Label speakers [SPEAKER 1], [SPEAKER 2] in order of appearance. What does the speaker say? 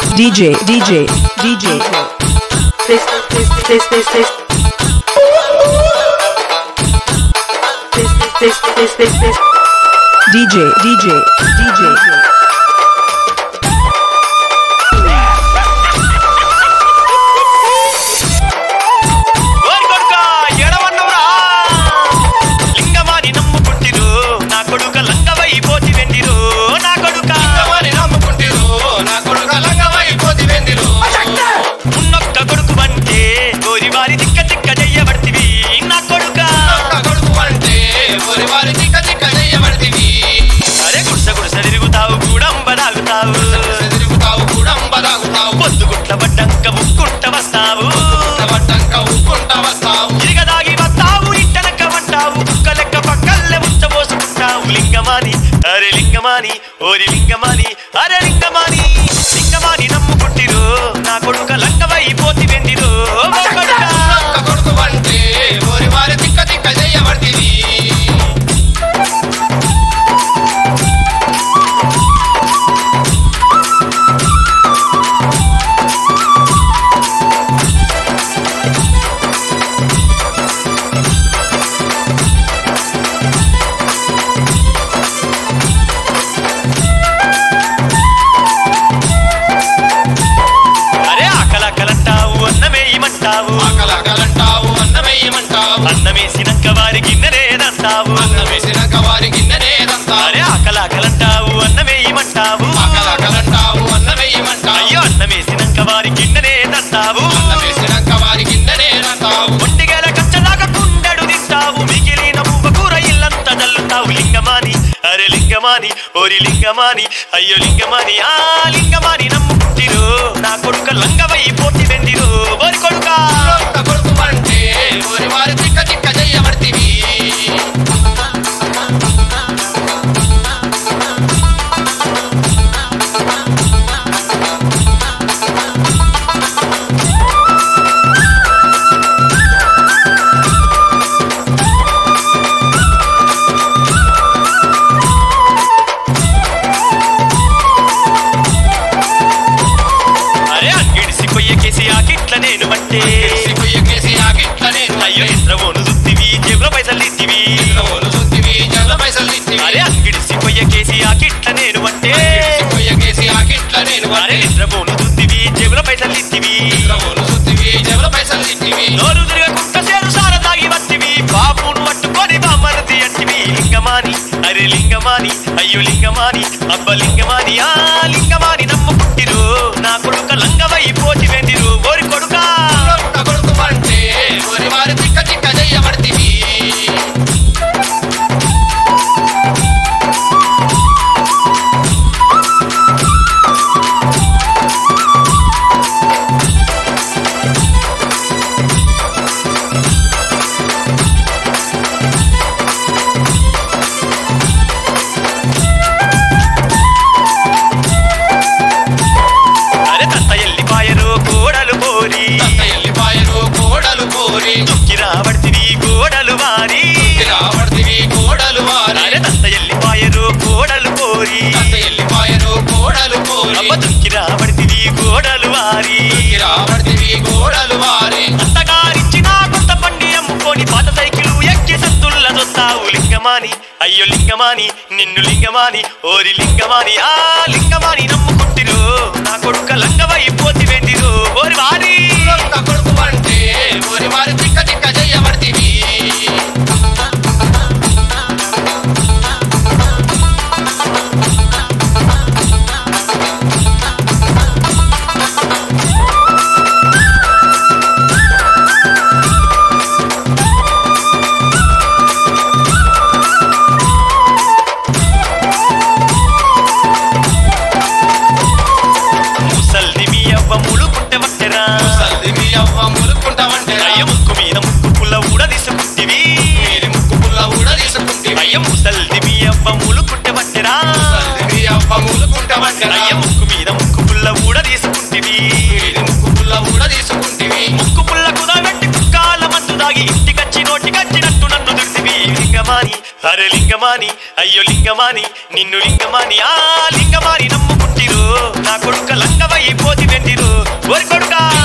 [SPEAKER 1] DJ, DJ, DJ.
[SPEAKER 2] This, this, this, this, this. This, this, this, this, this.
[SPEAKER 1] DJ, DJ, DJ.
[SPEAKER 3] ఓయ్ కొడుకా, ఎడవన్నవురా? లింగమాని నమ్ముకుంటిరు, నా కొడుక లంగవై పోతి వెండిరు, నా కొడుక. ఉన్నొక్క కొడుకు అంటే గోరివారి తిక్క తిక్క చెయ్యబడితివి, నా కొడుక. అరే గుడిసె గుడిసె తిరుగుతావు గూడంబ తాగుతావు పొద్దుగుట్ల పడ్డంక ముక్కుంట వస్తావు తిరగదాగి వస్తావు ఇట్టనక్క వంటావు కుక్క లెక్క పక్కల్లే ఉంచబోసుకుంటావు లింగమాని అరే లింగమాని ఓరి లింగమాని అరే లింగమాని లింగమాని నమ్ముకుంటిరు నా కొడుక లంగవై పోతి వెండిరు ఓ కొడుకా. అరే ఆకలకలంటావు అన్నమేయమంటావు
[SPEAKER 4] అకలకలంటావు అన్నమేయమంటావు
[SPEAKER 3] అన్నమేసినంక వారి గిన్నెలేదంటావు
[SPEAKER 4] అన్నమేసినాక వారి గిన్నెనేదంతావు
[SPEAKER 3] అరే ఆకలకలంటావు అన్నమేయమంటావు
[SPEAKER 4] అకలకలంటావు అన్నమేయమంటావు
[SPEAKER 3] అయ్యో అన్నమేసినంక వారి గిన్నెలేదంటావు
[SPEAKER 4] అన్నమేసినాక వారి గిన్నెనేదంతావు
[SPEAKER 3] ఒంటిగల కచ్చలాగా కుండడు తింటావు మిగిలిన పువ్వ కూర ఇల్లంతా చల్లుతావు లింగమాని అరే లింగమాని ఓరి లింగమాని అయ్యో లింగమాని ఆ లింగమాని నమ్ముకుంటిరు నా కొడుక లంగవై పోతి వెండిరు ఓరి కొడుకా
[SPEAKER 4] ఒక్క కొడుకు అంటే ఊరి వారి చిక్క చిక్క చెయ్యబడితివి
[SPEAKER 3] అరే అంగిడిసి కొయ్యకేసి ఆకిట్ల నేను అంటే
[SPEAKER 4] సిగ్గుయ్య కేసి ఆగిట్ల నేను
[SPEAKER 3] అయ్యో ఇంద్రవోను దుత్తివి జేబుల పైసలు ఇత్తివి
[SPEAKER 4] ఇంద్రవోలు సుత్తివి జల్ల పైసలు ఇత్తివి
[SPEAKER 3] అరే అంగిడిసి కొయ్యకేసి ఆకిట్ల నేను అంటే
[SPEAKER 4] సిగ్గుయ్య కేసి ఆగిట్ల నేను
[SPEAKER 3] అరే ఇంద్రవోను దుత్తివి జేబుల పైసలు ఇత్తివి
[SPEAKER 4] ఇంద్రవోలు సుత్తివి జల్ల పైసలు ఇత్తివి
[SPEAKER 3] నోరు తిరగకుండా సేరు సార తాగి వత్తివి బాపును పట్టుకొని బామరది అంటివి లింగమాని అరే లింగమాని అయ్యో లింగమాని అబ్బ లింగమాని ఆ లింగమాని నమ్ముకుంటిరు నా కొడుక లంగవై పోతి వెండిరు ఓరి కొడుకా
[SPEAKER 4] ఒక్క కొడుకు అంటే ఊరి వారి చిక్క చిక్క చెయ్యబడితివి
[SPEAKER 3] అరే తత్త ఎల్లిపాయరు గోడలు పోరి
[SPEAKER 4] తత్త ఎల్లిపాయలు కోడలు కోరి
[SPEAKER 3] దుక్కిరా పడితివి గోడలు వారి
[SPEAKER 4] రాబడితివి కోడలు వారి
[SPEAKER 3] అరే తత్త ఎల్లిపాయరు గోడలు పోరి
[SPEAKER 4] తత్త ఎల్లిపాయలు కోడలు కోరి
[SPEAKER 3] అబ్బ దుక్కిరా పడితివి గోడలు వారి
[SPEAKER 4] రాబడితివి కోడలు వారి
[SPEAKER 3] అత్తగారిచ్చిన కొత్త పండి అమ్ముకొని పాత సైకిల్ ఎక్కి సత్తుల్ల దొత్తావు లింగమాని అయ్యో లింగమాని నిన్ను లింగమాని ఓరి లింగమాని ఆ లింగమాని నమ్ముకుంటిరు నా కొడుక లంగవై పోతి వెండిరు ఓరి వారి
[SPEAKER 4] ఒక్క కొడుకు అంటే ఊరి వారి చిక్క చిక్క చెయ్యబడితివి
[SPEAKER 3] ముసల్ది మీ అవ్వ ముడుకుంటే వట్టెరా
[SPEAKER 4] సల్ది మీ అవ్వ ములుక్కుంటావంటే
[SPEAKER 3] అయ్య ముక్కు మీద ముక్కు పుల్ల ఊడ తీసుకుంటివి
[SPEAKER 4] మీరి ముక్కు పుల్ల ఊడ తీసుకుంటివి
[SPEAKER 3] అయ్య ముసల్ది మీ అవ్వ ములుకుంటే వట్టెరా
[SPEAKER 4] సల్ది మీ అవ్వ ములుక్కుంటావంటే
[SPEAKER 3] అయ్య ముక్కు మీద ముక్కు పుల్ల ఊడ తీసుకుంటివి
[SPEAKER 4] మీరి ముక్కు పుల్ల ఊడ తీసుకుంటివి
[SPEAKER 3] ముక్కు పుల్ల కుదబెట్టి కుక్కాల మందు దాగి ఇంటికచ్చి నోటికచ్చినట్టు నన్ను దుర్తివి లింగమాని అరే లింగమాని అయ్యో లింగమాని నిన్ను లింగమాని ఆ లింగమాని నమ్ముకుంటిరు నా కొడుక లంగవై పోతి వెంటిరు ఓరి కొడుకా